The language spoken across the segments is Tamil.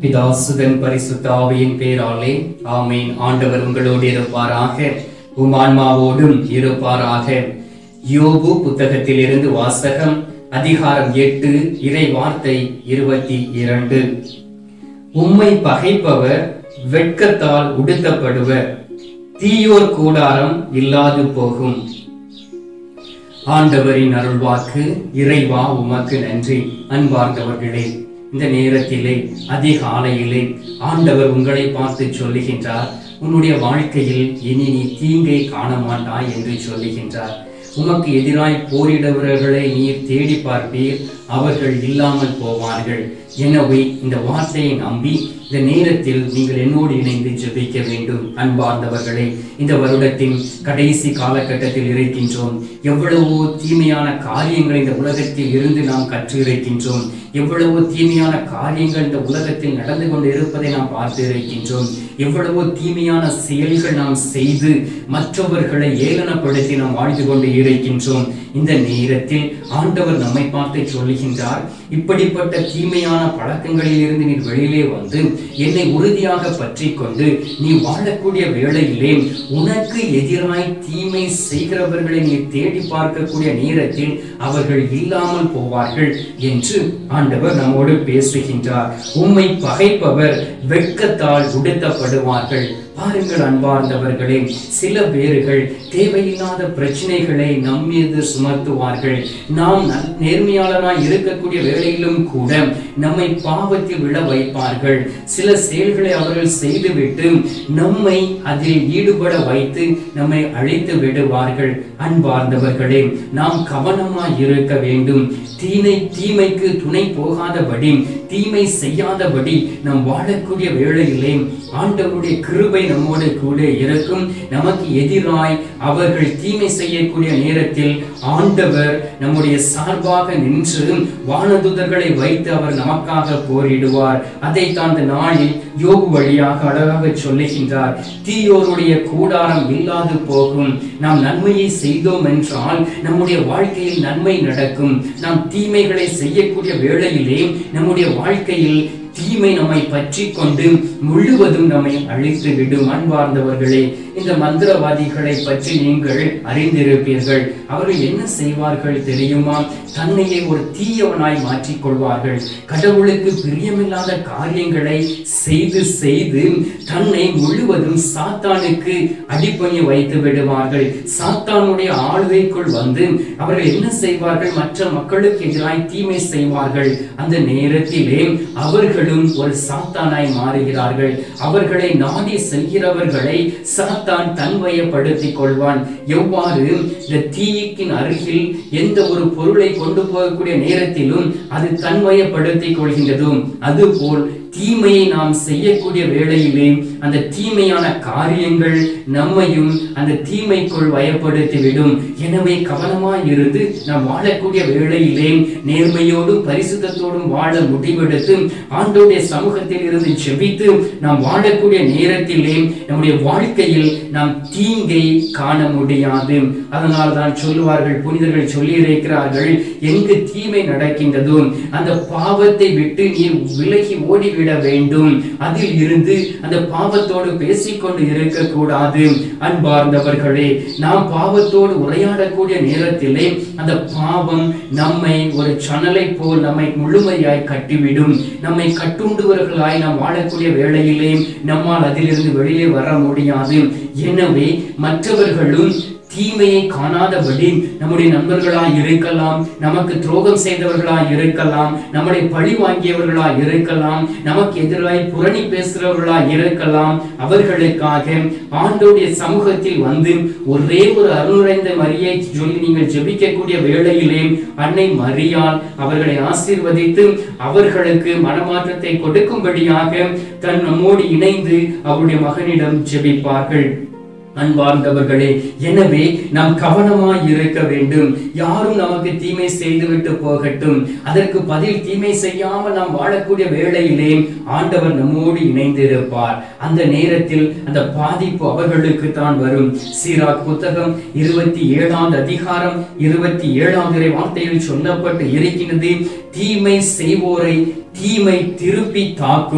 பிதாசுதன் பரிசுத்த ஆவியின் பேராலே ஆமீன் ஆண்டவர் உங்களோடு இருப்பாராக உம் ஆன்மாவோடும் இருப்பாராக யோபு புத்தகத்திலிருந்து வாசகம் அதிகாரம் எட்டு இறை வார்த்தை இருபத்தி இரண்டு உம்மை பகைப்பவர் வெட்கத்தால் உடுத்தப்படுவர் தீயோர் கூடாரம் இல்லாது போகும் ஆண்டவரின் அருள்வாக்கு இறைவா உமக்கு நன்றி அன்பார்ந்தவர்களே இந்த நேரத்திலே அதிகாலையிலே ஆண்டவர் உங்களை பார்த்து சொல்லுகின்றார் உன்னுடைய வாழ்க்கையில் இனி நீ தீங்கை காண மாட்டாய் என்று சொல்லுகின்றார் உமக்கு எதிராய் போரிடுபவர்களை நீர் தேடி பார்ப்பீர் அவர்கள் இல்லாமல் போவார்கள் எனவே இந்த வார்த்தையை நம்பி இந்த நேரத்தில் நீங்கள் என்னோடு இணைந்து ஜெபிக்க வேண்டும் அன்பார்ந்தவர்களே இந்த வருடத்தின் கடைசி காலகட்டத்தில் இருக்கின்றோம் எவ்வளவோ தீமையான காரியங்கள் இந்த உலகத்தில் இருந்து நாம் கற்று இருக்கின்றோம் எவ்வளவோ தீமையான காரியங்கள் இந்த உலகத்தில் நடந்து கொண்டு இருப்பதை நாம் பார்த்து இருக்கின்றோம் எவ்வளவோ தீமையான செயல்கள் நாம் செய்து மற்றவர்களை ஏளனப்படுத்தி நாம் வாழ்ந்து கொண்டு இருக்கின்றோம் இந்த நேரத்தில் ஆண்டவர் நம்மை பார்த்து சொல்லுகின்றார் இப்படிப்பட்ட தீமையான பழக்கங்களில் இருந்து நீ வெளியிலே வந்து என்னை உறுதியாக பற்றி கொண்டு நீ வாழக்கூடிய வேளையிலே உனக்கு எதிராய் தீமை செய்கிறவர்களை நீ தேடி பார்க்கக்கூடிய நேரத்தில் அவர்கள் இல்லாமல் போவார்கள் என்று ஆண்டவர் நம்மோடு பேசுகின்றார் உம்மை பகைப்பவர் வெட்கத்தால் உடுத்தப்படுவார்கள் பாருங்கள் அன்பார்ந்தவர்களே சில பேர்கள் தேவையில்லாத பிரச்சனைகளை நம் மீது சுமத்துவார்கள் நாம் நல்- நேர்மையாளராய் இருக்கக்கூடிய வேளையிலும் கூட நம்மை பாவத்தில் விழ வைப்பார்கள் சில செயல்களை அவர்கள் செய்துவிட்டு நம்மை அதில் ஈடுபட வைத்து நம்மை அழைத்து விடுவார்கள் அன்பார்ந்தவர்களே நாம் கவனமாய் இருக்க வேண்டும் தீனை தீமைக்கு துணை போகாதபடி தீமை செய்யாதபடி நாம் வாழக்கூடிய வேளையிலே ஆண்டவருடைய கிருபை நம்மோடு கூட இருக்கும் நமக்கு எதிராய் அவர்கள் தீமை செய்யக்கூடிய நேரத்தில் ஆண்டவர் நம்முடைய சார்பாக நின்று வானதுதர்களை வைத்து அவர் நமக்காக போரிடுவார் அதை தான் இந்த நாளில் யோகு வழியாக அழகாக சொல்லுகின்றார் தீயோருடைய கூடாரம் இல்லாது போகும் நாம் நன்மையை செய்தோம் என்றால் நம்முடைய வாழ்க்கையில் நன்மை நடக்கும் நாம் தீமைகளை செய்யக்கூடிய வேளையிலே நம்முடைய வாழ்க்கையில் தீமை நம்மை பற்றி கொண்டு முழுவதும் நம்மை அழித்து விடும் அன்பார்ந்தவர்களே இந்த மந்திரவாதிகளை பற்றி நீங்கள் அறிந்திருப்பீர்கள் அவர்கள் என்ன செய்வார்கள் தெரியுமா தன்னையே ஒரு தீயவனாய் மாற்றிக் கொள்வார்கள் கடவுளுக்கு பிரியமில்லாத காரியங்களை செய்து செய்து தன்னை முழுவதும் சாத்தானுக்கு அடிப்பணி வைத்து விடுவார்கள் சாத்தானுடைய ஆளுகைக்குள் வந்து அவர்கள் என்ன செய்வார்கள் மற்ற மக்களுக்கு எதிராய் தீமை செய்வார்கள் அந்த நேரத்திலே அவர்களும் ஒரு சாத்தானாய் மாறுகிறார்கள் அவர்களை நாடி செல்கிறவர்களை சாத்தான் தன்வயப்படுத்திக் கொள்வான் எவ்வாறு இந்த தீயிக்கின் அருகில் எந்த ஒரு பொருளை கொண்டு போகக்கூடிய நேரத்திலும் அது தன்வயப்படுத்திக் கொள்கின்றதும் அதுபோல் தீமையை நாம் செய்யக்கூடிய வேளையிலே அந்த தீமையான காரியங்கள் நம்மையும் அந்த தீமைக்குள் வயப்படுத்திவிடும் எனவே கவனமாய் இருந்து நாம் வாழக்கூடிய வேளையிலே நேர்மையோடும் பரிசுத்தத்தோடும் வாழ முடிவெடுத்து ஆண்டோடைய சமூகத்தில் இருந்து ஜெபித்து நாம் வாழக்கூடிய நேரத்திலே நம்முடைய வாழ்க்கையில் நாம் தீங்கை காண முடியாது அதனால் தான் சொல்லுவார்கள் புனிதர்கள் சொல்லி இருக்கிறார்கள் எங்கு தீமை நடக்கின்றதோ அந்த பாவத்தை விட்டு நீர் விலகி ஓடிவிட வேண்டும் அதில் இருந்து அந்த பாவத்தோடு பேசிக்கொண்டு இருக்கக்கூடாது அன்பார்ந்தவர்களே நாம் பாவத்தோடு உரையாடக்கூடிய நேரத்திலே அந்த பாவம் நம்மை ஒரு சணலை போல் நம்மை முழுமையாய் கட்டிவிடும் நம்மை கட்டுண்டுவர்களாய் நாம் வாழக்கூடிய வேளையிலே நம்மால் அதிலிருந்து வெளியே வர முடியாது எனவே மற்றவர்களும் தீமையை காணாதபடி நம்முடைய நண்பர்களாய் இருக்கலாம் நமக்கு துரோகம் செய்தவர்களாய் இருக்கலாம் நம்மளை பழி வாங்கியவர்களாய் இருக்கலாம் நமக்கு எதிராய் புரணி பேசுறவர்களாய் இருக்கலாம் அவர்களுக்காக ஆண்டோடைய சமூகத்தில் வந்து ஒரே ஒரு அருளுரைந்த மரியை சொல்லி நீங்கள் ஜெபிக்கக்கூடிய வேளையிலே அன்னை மரியாள் அவர்களை ஆசீர்வதித்து அவர்களுக்கு மனமாற்றத்தை கொடுக்கும்படியாக தன் நம்மோடு இணைந்து அவருடைய மகனிடம் ஜெபிப்பார்கள் அன்பார்ந்தவர்களே எனவே நாம் கவனமாய் இருக்க வேண்டும் யாரும் நமக்கு தீமை செய்துவிட்டு போகட்டும் அதற்கு பதில் தீமை செய்யாமல் நாம் வாழக்கூடிய வேளையிலே ஆண்டவர் நம்மோடு இணைந்திருப்பார் அந்த நேரத்தில் அந்த பாதிப்பு அவர்களுக்கு தான் வரும் சீராக் புத்தகம் இருபத்தி ஏழாம் அதிகாரம் இருபத்தி ஏழாம் இறை வார்த்தையில் சொல்லப்பட்டு இருக்கின்றது தீமை செய்வோரை தீமை திருப்பி தாக்கும்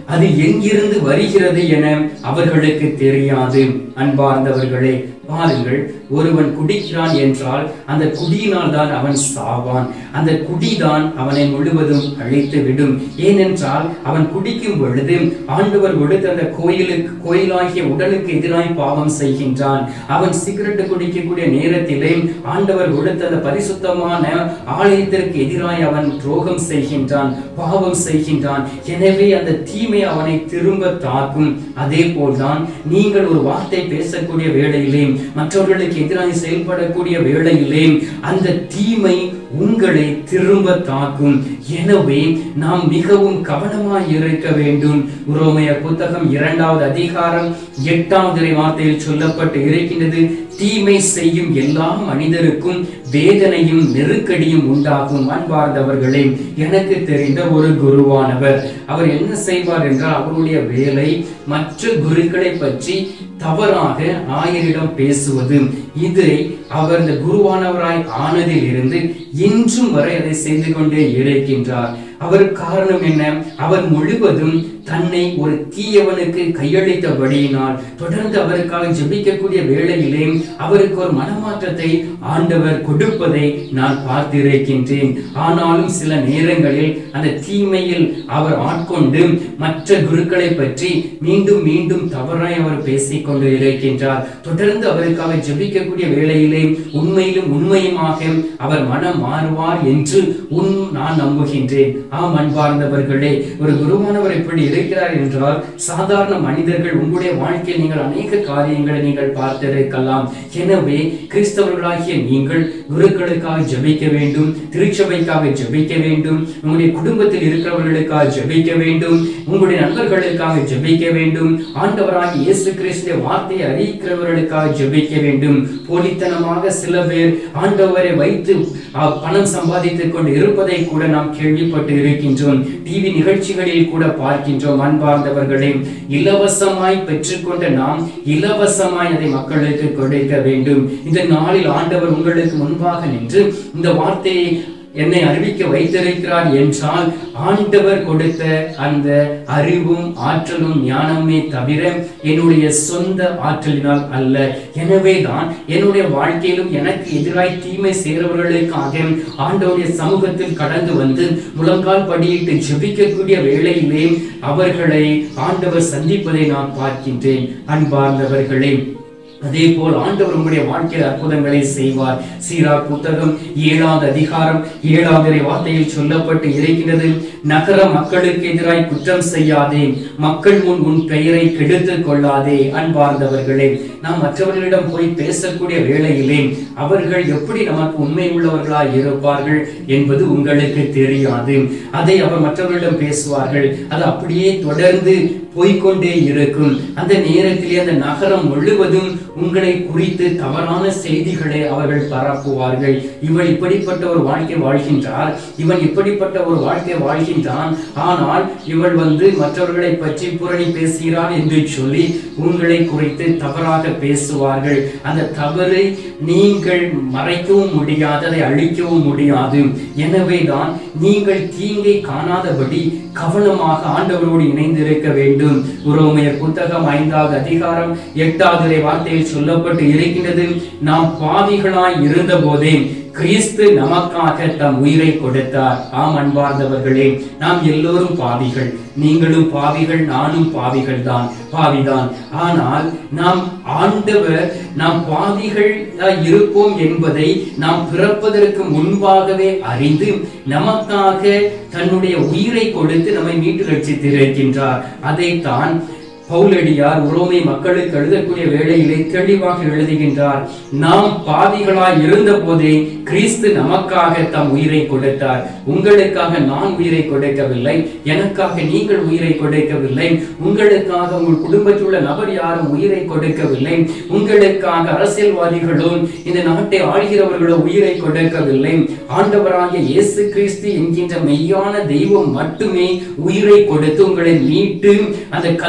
அது எங்கிருந்து வருகிறது என அவர்களுக்கு தெரியாது அன்பார்ந்தவர்களே பாருங்கள் ஒருவன் குடிக்கிறான் என்றால் அந்த குடியினால் தான் அவன் சாவான் அந்த குடிதான் அவனை முழுவதும் அழித்து விடும் ஏனென்றால் அவன் குடிக்கும் பொழுது ஆண்டவர் கொடுத்த அந்த கோயிலுக்கு கோயிலாகிய உடலுக்கு எதிராய் பாவம் செய்கின்றான் அவன் சிகரெட் குடிக்கக்கூடிய நேரத்திலே ஆண்டவர் கொடுத்த அந்த பரிசுத்தமான ஆலயத்திற்கு எதிராய் அவன் துரோகம் செய்கின்றான் பாவம் செய்கின்றான் எனவே அந்த தீமை அவனை திரும்ப தாக்கும் அதே போல்தான் நீங்கள் ஒரு வார்த்தை பேசக்கூடிய வேளையிலே மற்றவர்களுக்கு எதிராக செயல்படக்கூடிய வேளையிலே அந்த தீமை உங்களை திரும்ப தாக்கும் எனவே நாம் மிகவும் கவனமாய் இருக்க வேண்டும் உரோமையர் புத்தகம் இரண்டாவது அதிகாரம் எட்டாவது வார்த்தையில் சொல்லப்பட்டு இருக்கின்றது தீமை செய்யும் எல்லா மனிதருக்கும் வேதனையும் நெருக்கடியும் உண்டாகும் அன்பார்ந்தவர்களே எனக்கு தெரிந்த ஒரு குருவானவர் அவர் என்ன செய்வார் என்றால் அவருடைய வேலை மற்ற குருக்களை பற்றி தவறாக ஆயரிடம் பேசுவது இதை அவர் இந்த குருவானவராய் ஆனதில் இருந்து இன்றும் வரை அதை செய்து கொண்டே இருக்கின்றார் அவர் காரணம் என்ன அவர் முழுவதும் தன்னை ஒரு தீயவனுக்கு கையளித்தபடியினால் தொடர்ந்து அவருக்காக ஜெபிக்கக்கூடிய வேளையிலே அவருக்கு ஒரு மனமாற்றத்தை ஆண்டவர் கொடுப்பதை நான் பார்த்திருக்கின்றேன் ஆனாலும் சில நேரங்களில் அந்த தீமையில் அவர் ஆட்கொண்டு மற்ற குருக்களை பற்றி மீண்டும் மீண்டும் தவறாய் அவர் பேசிக் கொண்டு இருக்கின்றார் தொடர்ந்து அவருக்காக ஜெபிக்கக்கூடிய வேளையிலே உண்மையிலும் உண்மையுமாக அவர் மனம் மாறுவார் என்று உன் நான் நம்புகின்றேன் ஆம் அன்பார்ந்தவர்களே ஒரு குருவானவர் இப்படி இருக்கிறார் என்றால் சாதாரண மனிதர்கள் உங்களுடைய வாழ்க்கையில் நீங்கள் அநேக காரியங்களை நீங்கள் பார்த்திருக்கலாம் எனவே கிறிஸ்தவர்களாகிய நீங்கள் குருக்களுக்காக ஜெபிக்க வேண்டும் திருச்சபைக்காக ஜெபிக்க வேண்டும் உங்களுடைய குடும்பத்தில் இருக்கிறவர்களுக்காக ஜெபிக்க வேண்டும் உங்களுடைய நண்பர்களுக்காக ஜெபிக்க வேண்டும் ஆண்டவராகிய இயேசு கிறிஸ்துவின் வார்த்தையை அறிவிக்கிறவர்களுக்காக ஜெபிக்க வேண்டும் போலித்தனமாக சில பேர் ஆண்டவரை வைத்து அஹ், பணம் சம்பாதித்துக் கொண்டு இருப்பதை கூட நாம் கேள்விப்பட்டு இருக்கின்றோம் டிவி நிகழ்ச்சிகளில் கூட பார்க்கின்றோம் அன்பார்ந்தவர்களே இலவசமாய் பெற்றுக்கொண்ட நாம் இலவசமாய் அதை மக்களுக்கு கொடுக்க வேண்டும் இந்த நாளில் ஆண்டவர் உங்களுக்கு முன்பாக நின்று இந்த வார்த்தையை என்னை அறிவிக்க வைத்திருக்கிறார் என்றால் ஆண்டவர் கொடுத்த அந்த அறிவும் ஆற்றலும் ஞானமே தவிர என்னுடைய சொந்த ஆற்றலினால் அல்ல எனவேதான் என்னுடைய வாழ்க்கையிலும் எனக்கு எதிராய் தீமை செய்கிறவர்களுக்காக ஆண்டவருடைய சமூகத்தில் கடந்து வந்து முழங்கால் படியிட்டு ஜெபிக்கக்கூடிய வேளையிலே அவர்களை ஆண்டவர் சந்திப்பதை நான் பார்க்கின்றேன் அன்பார்ந்தவர்களே அதே போல் ஆண்டவர் உங்களுடைய வாழ்க்கையில் அற்புதங்களை செய்வார் சீரா புத்தகம் ஏழாவது அதிகாரம் ஏழாவது வார்த்தையில் சொல்லப்பட்டு இருக்கிறது நகர மக்களுக்கு எதிராய் குற்றம் செய்யாதே மக்கள் முன் உன் பெயரை கெடுத்துக் கொள்ளாதே அன்பார்ந்தவர்களே நாம் மற்றவர்களிடம் போய் பேசக்கூடிய வேளையிலே அவர்கள் எப்படி நமக்கு உண்மை உள்ளவர்களாய் இருப்பார்கள் என்பது உங்களுக்கு தெரியாது அதை அவர் மற்றவர்களிடம் பேசுவார்கள் அது அப்படியே தொடர்ந்து போய்க்கொண்டே இருக்கும் அந்த நேரத்திலே அந்த நகரம் முழுவதும் உங்களை குறித்து தவறான செய்திகளை அவர்கள் பரப்புவார்கள் இவன் இப்படிப்பட்ட ஒரு வாழ்க்கை வாழ்கின்றார் இவன் இப்படிப்பட்ட ஒரு வாழ்க்கை வாழ்கின்றான் ஆனால் இவள் வந்து மற்றவர்களை பற்றி புரணி பேசுகிறான் என்று சொல்லி உங்களை குறித்து தவறாக பேசுவார்கள் அந்த தவறை நீங்கள் மறைக்கவும் முடியாது அதை அழிக்கவும் முடியாது எனவேதான் நீங்கள் தீங்கை காணாதபடி கவனமாக ஆண்டவரோடு இணைந்திருக்க வேண்டும் உரோமையர் புத்தகம் ஐந்தாவது அதிகாரம் எட்டாவது வார்த்தையில் சொல்லப்பட்டு இருக்கின்றது நாம் பாவிகளாய் இருந்த போதே கிறிஸ்து நமக்காக தம் உயிரை கொடுத்தார் ஆம் அன்பார்ந்தவர்களே நாம் எல்லோரும் பாவிகள் நீங்களும் பாவிகள் நானும் பாவிகள் தான் பாவிதான் ஆனால் நாம் ஆண்டவர் நாம் பாவிகள் இருப்போம் என்பதை நாம் பிறப்பதற்கு முன்பாகவே அறிந்து நமக்காக தன்னுடைய உயிரை கொடுத்து நம்மை மீட்டு ரட்சித்திருக்கின்றார் அதைத்தான் பவுலடியார் உரோமை மக்களுக்கு எழுதக்கூடிய வேளையிலே தெளிவாக எழுதுகின்றார் நாம் பாவிகளாய் இருந்த போதே கிறிஸ்து நமக்காக தம் உயிரை கொடுத்தார் உங்களுக்காக நான் உயிரை கொடுக்கவில்லை எனக்காக நீங்கள் உயிரை கொடுக்கவில்லை உங்களுக்காக உங்கள் குடும்பத்தில் உள்ள நபர் யாரும் உயிரை கொடுக்கவில்லை உங்களுக்காக அரசியல்வாதிகளும் இந்த நாட்டை ஆள்கிறவர்களோ உயிரை கொடுக்கவில்லை ஆண்டவராகிய இயேசு கிறிஸ்து என்கின்ற மெய்யான தெய்வம் மட்டுமே உயிரை கொடுத்து உங்களை மீட்டு அந்த கல்வாரி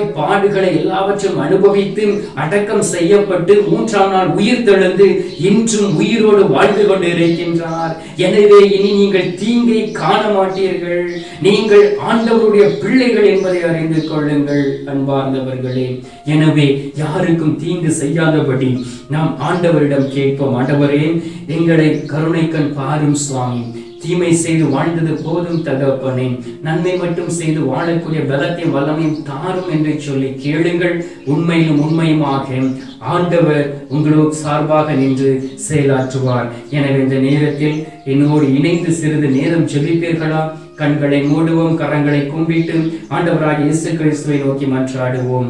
பாடுகளை எல்லாவற்றையும் அனுபவித்து அடக்கம் செய்யப்பட்டு மூன்றாம் நாள் உயிர் தெழுந்து இன்றும் உயிரோடு வாழ்ந்து கொண்டு இருக்கின்றார் எனவே இனி நீங்கள் தீங்கை காண மாட்டீர்கள் நீங்கள் ஆண்டவருடைய பிள்ளைகள் என்பதை அறிந்து கொள்ளுங்கள் அன்பார்ந்தவர்களே எனவே யாருக்கும் தீங்கு செய்யாதபடி நாம் ஆண்டவரிடம் கேட்போம் ஆண்டவரே எங்களை கருணைக்கண் பாரும் சுவாமி தீமை செய்து வாழ்ந்தது போதும் தகப்பனே நன்மை மட்டும் செய்து வாழக்கூடிய பலத்தையும் வல்லமையும் தாரும் என்று சொல்லி கேளுங்கள் உண்மையிலும் உண்மையுமாக ஆண்டவர் உங்களுக்கு சார்பாக நின்று செயலாற்றுவார் எனவே இந்த நேரத்தில் என்னோடு இணைந்து சிறிது நேரம் ஜெபிப்பீர்களா கண்களை மூடுவோம் கரங்களை கும்பிட்டு ஆண்டவராக இயேசு கிறிஸ்துவை நோக்கி மன்றாடுவோம்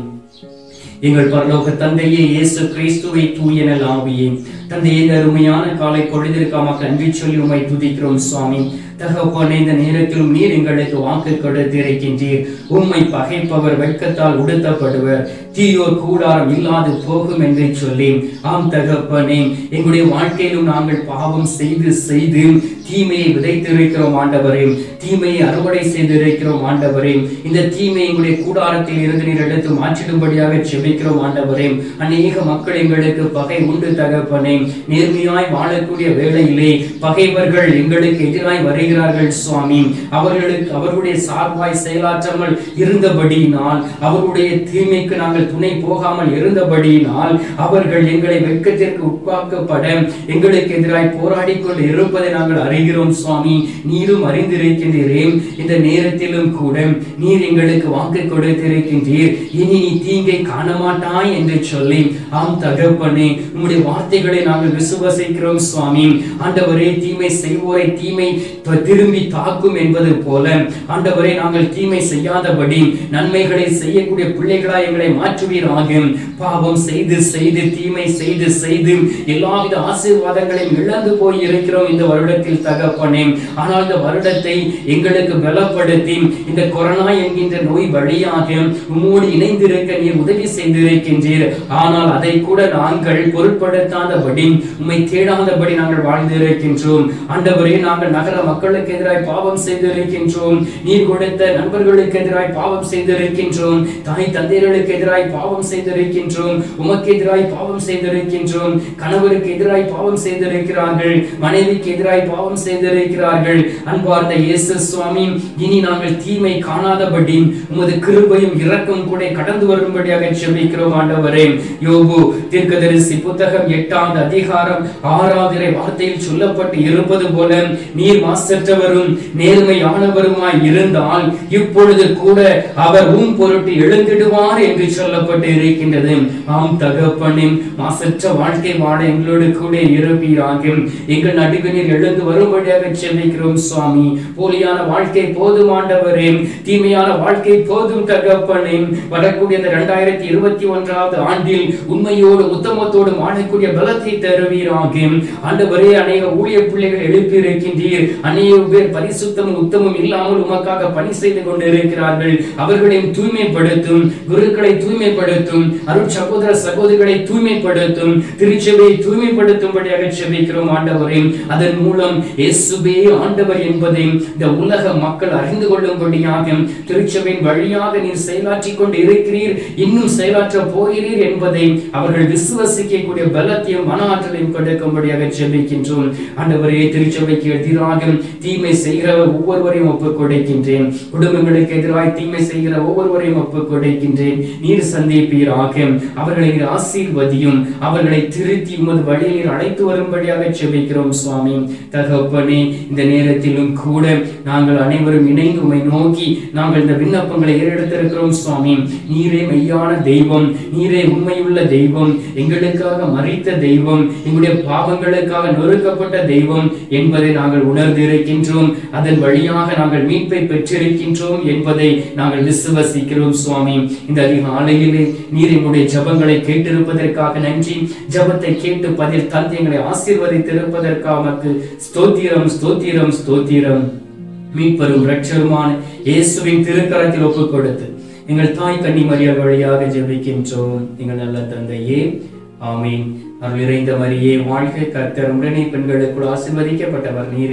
எங்கள் பரலோக தந்தையே இயேசு கிறிஸ்துவை தூயனல் ஆவியே தந்தையே இந்த அருமையான காலை பொழுதிற்காக நன்றி சொல்லி உம்மை துதிக்கிறோம் சுவாமி தகப்பனே இந்த நேரத்திலும் நீர் எங்களுக்கு வாக்கு கொடுத்திருக்கின்றீர் உம்மை பகைப்பவர் வெட்கத்தால் உடுத்தப்படுவர் தீயோர் கூடாரம் இல்லாது போகும் என்று சொல்லி ஆம் தகப்பனே எங்களுடைய வாழ்க்கையிலும் நாங்கள் பாவம் செய்து செய்து தீமையை விதைத்திருக்கிறோம் ஆண்டவரே தீமையை அறுவடை செய்திருக்கிறோம் ஆண்டவரே இந்த தீமை எங்களுடைய கூடாரத்தில் இருந்து நீர் எடுத்து மாற்றிடும்படியாக செபிக்கிறோம் ஆண்டவரே அநேக மக்கள் எங்களுக்கு பகை உண்டு தகப்பனே நேர்மையாய் வாழக்கூடிய வேளையிலே பகைவர்கள் எங்களுக்கு எதிராய் வருகிறார்கள் சுவாமி அவர்களுக்கு அவர்களுடைய சார்பாய் செயலாற்றாமல் இருந்தபடியினால் அவர்களுடைய தீமைக்கு நாங்கள் துணை போகாமல் இருந்தபடியினால் அவர்கள் எங்களை வெட்கத்திற்கு உட்பாக்கப்பட எங்களுக்கு எதிராய் போராடி கொண்டு இருப்பதை நாங்கள் அறிகிறோம் சுவாமி நீரும் அறிந்திருக்கின்றீரே இந்த நேரத்திலும் கூட நீர் எங்களுக்கு வாக்கு கொடுத்திருக்கின்றீர் இனி நீ தீங்கை காண மாட்டாய் என்று சொல்லி ஆம் தகப்பனே உம்முடைய வார்த்தைகளை நாங்கள் விசுவசிக்கிறோம் சுவாமி ஆண்டவரே தீமை செய்வோரை தீமை த- திரும்பி தாக்கும் என்பது போல ஆண்டவரே நாங்கள் தீமை செய்யாதபடி நன்மைகளை செய்யக்கூடிய பிள்ளைகளாய் எங்களை மாற்றுவீராக பாவம் செய்து செய்து தீமை செய்து செய்து எல்லாவித ஆசீர்வாதங்களையும் இழந்து போய் இருக்கிறோம் இந்த வருடத்தில் தகப்பனே ஆனால் இந்த வருடத்தை எங்களுக்கு பலப்படுத்தி இந்த கொரோனா என்கின்ற நோய் வழியாக உம்மோடு இணைந்திருக்க நீர் உதவி செய்திருக்கின்றீர் ஆனால் அதை கூட நாங்கள் பொருட்படுத்தாதபடி உம்மை தேடாதபடி நாங்கள் வாழ்ந்திருக்கின்றோம் ஆண்டவரே நாங்கள் நகர மக்களுக்கு எதிராய் பாவம் செய்திருக்கின்றோம் நீர் கொடுத்த நண்பர்களுக்கு எதிராய் பாவம் செய்திருக்கின்றோம் தாய் தந்தையர்களுக்கு எதிராய் பாவம் செய்திருக்கின்றோம் உமக்கு எதிராய் பாவம் செய்திருக்கின்றோம் கணவருக்கு எதிராய் பாவம் செய்திருக்கிறார்கள் மனைவிக்கு எதிராய் பாவம் செய்திருக்கிறார்கள் அன்பார்ந்த இயேசு சுவாமி இனி நாங்கள் தீமை காணாதபடி உமது கிருபையும் இரக்கம் கூட கடந்து வரும்படியாக செபிக்கிறோம் ஆண்டவரே யோபு தீர்க்கதரிசி புத்தகம் எட்டாவது அதிகாரம் ஆறாவது இறை வார்த்தையில் சொல்லப்பட்டு இருப்பது போல நீர் மாசற்றவரும் நேர்மையானவருமாய் இருந்தால் இப்பொழுது கூட அவர் உம் பொருட்டு எழுந்திடுவார் என்று சொல்லப்பட்டு இருக்கின்றது ஆம் தகப்பனே மாசற்ற வாழ்க்கை வாழ எங்களோடு கூட இருப்பீராக எங்கள் நடுவே நீர் எழுந்து வரும்படியாக செபிக்கிறோம் சுவாமி போலியான வாழ்க்கை போதும் ஆண்டவரே தீமையான வாழ்க்கை போதும் தகப்பனே வரக்கூடிய இந்த இரண்டாயிரத்தி இருபத்தி ஒன்றாவது ஆண்டில் உண்மையோடு உத்தமத்தோடு வாழக்கூடிய பலத்தை தருவீராக ஆண்டவரே அநேக ஊழியர் பிள்ளைகள் எழுப்பி இருக்கின்றீர் அநேக பேர் பரிசுத்தமும் உத்தமும் இல்லாமல் உமக்காக பணி செய்து கொண்டு இருக்கிறார்கள் அவர்களையும் தூய்மைப்படுத்தும் குருக்களை தூய்மைப்படுத்தும் அருட் சகோதர சகோதரிகளை தூய்மைப்படுத்தும் திருச்சபையை தூய்மைப்படுத்தும்படியாக செபிக்கிறோம் ஆண்டவரே அதன் மூலம் இயேசுவே ஆண்டவர் என்பதை இந்த உலக மக்கள் அறிந்து கொள்ளும்படியாக திருச்சபையின் வழியாக நீர் செயலாற்றிக் கொண்டு இருக்கிறீர் இன்னும் செயலாற்ற போகிறீர் என்பதை அவர்கள் விசுவசிக்கக்கூடிய பலத்தையும் மன ஆற்றலையும் கொடுக்கும்படியாக செபிக்கின்றோம் ஆண்டவரே திருச்சபைக்கு எதிராக தீமை செய்கிறவர் ஒவ்வொருவரையும் ஒப்புக் கொடுக்கின்றேன் குடும்பங்களுக்கு எதிராய் தீமை செய்கிற ஒவ்வொருவரையும் ஒப்புக் கொடுக்கின்றேன் நீர் சந்திப்பீராக அவர்களை நீர் ஆசீர்வதியும் அவர்களை திருத்தி உமது வழியில் நீர் அழைத்து வரும்படியாக செபிக்கிறோம் சுவாமி தகப்பனே இந்த நேரத்திலும் கூட நாங்கள் அனைவரும் இணைந்து உம்மை நோக்கி நாங்கள் இந்த விண்ணப்பங்களை ஏறெடுத்திருக்கிறோம் சுவாமி நீரே மெய்யான தெய்வம் நீரே உண்மையுள்ள தெய்வம் எங்களுக்காக மறித்த தெய்வம் எங்களுடைய பாவங்களுக்காக நொறுக்கப்பட்ட தெய்வம் என்பதை நாங்கள் உணர்ந்து இருக்கின்றோம் அதன் வழியாக நாங்கள் மீட்பை பெற்றிருக்கின்றோம் என்பதை நாங்கள் விசுவசிக்கிறோம் சுவாமி இந்த அதிகாலையிலே நீர் எங்களுடைய ஜபங்களை கேட்டிருப்பதற்காக நன்றி ஜபத்தை கேட்டு பதில் தந்து எங்களை ஆசீர்வதித்திருப்பதற்காக உமக்கு ஸ்தோத்திரம் ஸ்தோத்திரம் ஸ்தோத்திரம் மீட்பெரும் இரட்சருமான இயேசுவின் திருக்கரத்தில் ஒப்புக் கொடுத்து எங்கள் தாய் கன்னிமரியாள் வழியாக ஜெபிக்கின்றோம் எங்கள் நல்ல தந்தையே ஆமீன் அருள் நிறைந்த மரியே வாழ்க கர்த்தர் உடனே பெண்களுக்குள் ஆசீர்வதிக்கப்பட்டவர் நீரே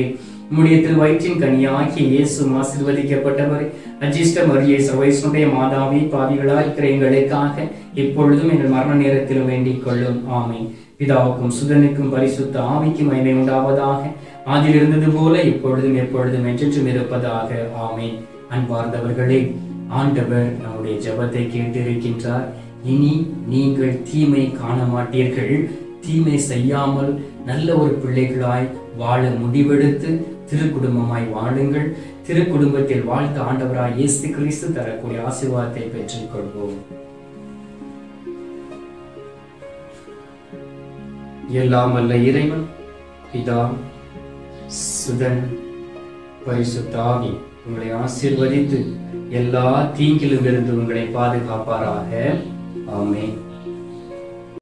உம்முடைய திரு வயிற்றின் கனியாகிய இயேசும் ஆசீர்வதிக்கப்பட்டவரே அஜிஷ்ட மரியே சர்வைசுடைய மாதாவே பாவிகளா இருக்கிற எங்களுக்காக இப்பொழுதும் எங்கள் மரண நேரத்திலும் வேண்டிக் கொள்ளும் ஆமென் பிதாவுக்கும் சுதனுக்கும் பரிசுத்த ஆவிக்கும் மகிமை உண்டாவதாக ஆதில் இருந்தது போல இப்பொழுதும் எப்பொழுதும் என்றென்றும் இருப்பதாக ஆமென் அன்பார்ந்தவர்களே ஆண்டவர் நம்முடைய ஜெபத்தை கேட்டிருக்கின்றார் இனி நீங்கள் தீமை காண மாட்டீர்கள் தீமை செய்யாமல் நல்ல ஒரு பிள்ளைகளாய் வாழ முடிவெடுத்து திருக்குடும்பமாய் வாழுங்கள் திருக்குடும்பத்தில் வாழ்த்த ஆண்டவராய் இயேசு கிறிஸ்து தரக்கூடிய ஆசீர்வாதத்தை பெற்றுக் கொள்வோம் எல்லாம் அல்ல இறைவன் பிதா சுதன் பரிசுத்தாவி உங்களை ஆசீர்வதித்து எல்லா தீங்கிலும் இருந்து உங்களை பாதுகாப்பாராக ஆமென்